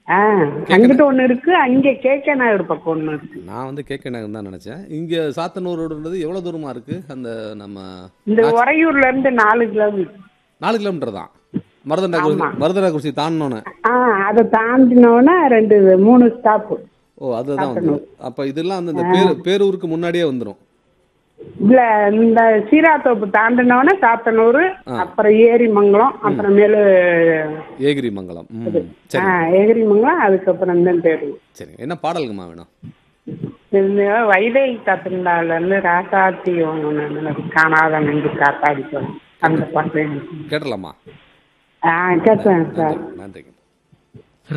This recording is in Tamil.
ஆ அங்கிட்ட ஒண்ணு இருக்கு அங்க கேக்க நாயர் பக்கம் ஒண்ணு இருக்கு நான் வந்து கேட்க நகர் தான் நினச்சேன் இங்கே சாத்தனூரோடுன்றது எவ்வளோ தூரமாக இருக்குது அந்த நம்ம இந்த உறையூர்ல இருந்து நாலு கிலோமீட்டர் நாலு கிலோமீட்டர் தான் மருதண்டா குறிச்சி மருதண்டா குறிச்சி தாண்டினோன்னே ஆ அதை தாண்டினோன்னா ரெண்டு மூணு ஸ்டாப்பு ஓ அதுதான் வந்து அப்போ இதெல்லாம் வந்து இந்த பேர் பேரூருக்கு முன்னாடியே வந்துடும் இல்ல இந்த சீராத்தோப்பு தாண்டினோடனே சாத்தனூர் அப்புறம் ஏரிமங்கலம் அப்புறமேலு ஏகிரி மங்கலம் ம் சரி ஆ, ஏரிமங்கலம் அதுக்கப்புறம் தான் பேரு சரி என்ன பாடலுங்கம்மா வேணும் இந்த வைதை கத்திருந்தால இருந்து ராசாத்தி ஒன்று காணாத நெஞ்சு காத்தாடி போறேன் அந்த பாட்டு எனக்கு. கேட்டலாமா ஆ கேட்டேன் சார் நன்றிங்க